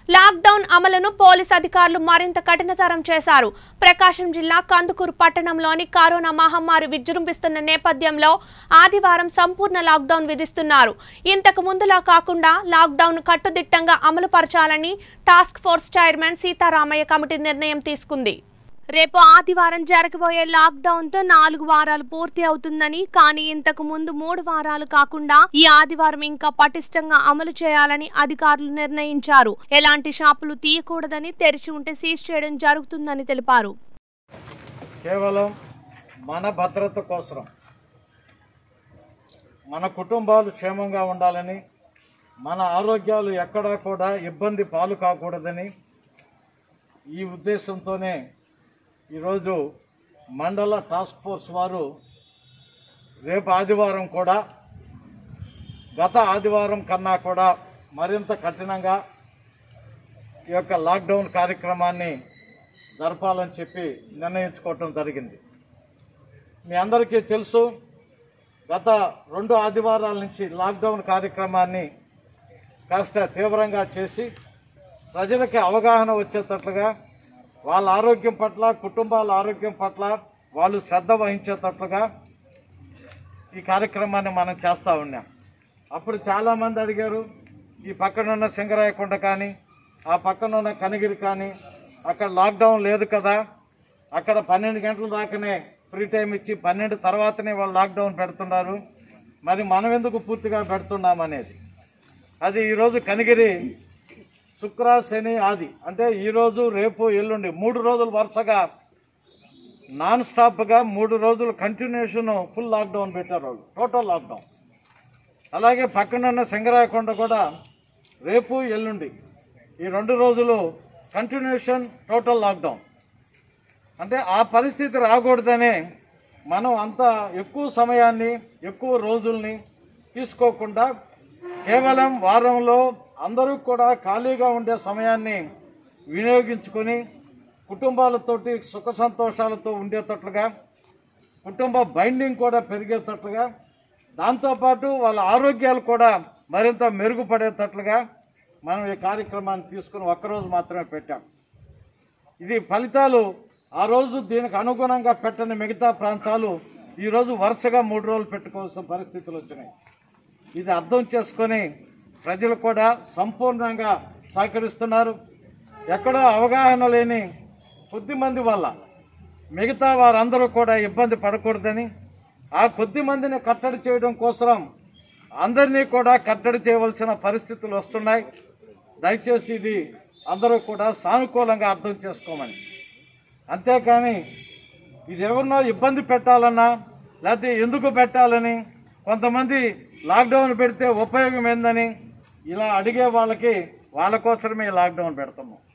lockdown అమలును police అధికారులు మరింత కఠినతరం చేశారు ప్రకాశం జిల్లా కందుకూరు పట్టణంలోని కరోనా మహమ్మారి విజృంభిస్తున్న నేపథ్యంలో ఆదివారం సంపూర్ణ లాక్డౌన్ విధిస్తున్నారు ఇంతకు ముందులా కాకుండా లాక్డౌన్ కట్టుదిట్టంగా అమలు పరచాలని టాస్క్ ఫోర్స్ చైర్మన్ సీతారామయ్య కమిటీ నిర్ణయం తీసుకుంది రేపు ఆదివారం జరగబోయే లాక్డౌన్ తో నాలుగు వారాలు పూర్తి అవుతుందని కానీ ఇంతకు ముందు మూడు వారాలు కాకుండా ఈ ఆదివారం ఇంకా పటిష్టంగా అమలు చేయాలని అధికారులు నిర్ణయించారు ఎలాంటి షాపులు తీయకూడదని తెరిచి ఉంటే సీజ్ చేయడం జరుగుతుందని తెలిపారు కేవలం మన భద్రత కోసం మన కుటుంబాలు క్షేమంగా ఉండాలని మన ఆరోగ్యాలు ఎక్కడా కూడా ఇబ్బంది పాలు కాకూడదని ఈ ఉద్దేశంతోనే ఈరోజు మండల టాస్క్ ఫోర్స్ వారు రేపు ఆదివారం కూడా గత ఆదివారం కన్నా కూడా మరింత కఠినంగా ఈ యొక్క లాక్డౌన్ కార్యక్రమాన్ని జరపాలని చెప్పి నిర్ణయించుకోవటం జరిగింది మీ అందరికీ తెలుసు గత రెండు ఆదివారాల నుంచి లాక్డౌన్ కార్యక్రమాన్ని కాస్త తీవ్రంగా చేసి ప్రజలకి అవగాహన వచ్చేటట్లుగా వాళ్ళ ఆరోగ్యం పట్ల కుటుంబాల ఆరోగ్యం పట్ల వాళ్ళు శ్రద్ధ వహించేటట్లుగా ఈ కార్యక్రమాన్ని మనం చేస్తూ ఉన్నాం అప్పుడు చాలామంది అడిగారు ఈ పక్కనున్న సింగరాయకొండ కానీ ఆ పక్కనున్న కనిగిరి కానీ అక్కడ లాక్డౌన్ లేదు కదా అక్కడ పన్నెండు గంటల దాకానే ఫ్రీ టైం ఇచ్చి పన్నెండు తర్వాతనే వాళ్ళు లాక్డౌన్ పెడుతున్నారు మరి మనం ఎందుకు పూర్తిగా పెడుతున్నామనేది అది ఈరోజు కనిగిరి శుక్ర శని ఆది అంటే ఈరోజు రేపు ఎల్లుండి మూడు రోజులు వరుసగా నాన్ స్టాప్గా మూడు రోజులు కంటిన్యూషన్ ఫుల్ లాక్డౌన్ పెట్టారు వాళ్ళు టోటల్ లాక్డౌన్ అలాగే పక్కనున్న సింగరాయకొండ కూడా రేపు ఎల్లుండి ఈ రెండు రోజులు కంటిన్యూషన్ టోటల్ లాక్డౌన్ అంటే ఆ పరిస్థితి రాకూడదనే మనం అంత ఎక్కువ సమయాన్ని ఎక్కువ రోజుల్ని తీసుకోకుండా కేవలం వారంలో అందరూ కూడా ఖాళీగా ఉండే సమయాన్ని వినియోగించుకొని కుటుంబాలతోటి సుఖ సంతోషాలతో ఉండేటట్లుగా కుటుంబ బైండింగ్ కూడా పెరిగేటట్లుగా దాంతోపాటు వాళ్ళ ఆరోగ్యాలు కూడా మరింత మెరుగుపడేటట్లుగా మనం ఈ కార్యక్రమాన్ని తీసుకుని ఒక్కరోజు మాత్రమే పెట్టాం ఇది ఫలితాలు ఆ రోజు దీనికి అనుగుణంగా పెట్టని మిగతా ప్రాంతాలు ఈరోజు వరుసగా మూడు రోజులు పెట్టుకోవాల్సిన పరిస్థితులు వచ్చినాయి ఇది అర్థం చేసుకొని ప్రజలు కూడా సంపూర్ణంగా సహకరిస్తున్నారు ఎక్కడో అవగాహన లేని కొద్ది మంది వల్ల మిగతా వారందరూ కూడా ఇబ్బంది పడకూడదని ఆ కొద్ది మందిని కట్టడి చేయడం కోసం అందరినీ కూడా కట్టడి చేయవలసిన పరిస్థితులు వస్తున్నాయి దయచేసి ఇది అందరూ కూడా సానుకూలంగా అర్థం చేసుకోమని అంతేకాని ఇది ఎవరినో ఇబ్బంది పెట్టాలన్నా లేకపోతే ఎందుకు పెట్టాలని కొంతమంది లాక్డౌన్ పెడితే ఉపయోగం ఏందని ఇలా అడిగే వాళ్ళకి వాళ్ళ కోసమే ఈ లాక్డౌన్ పెడతాము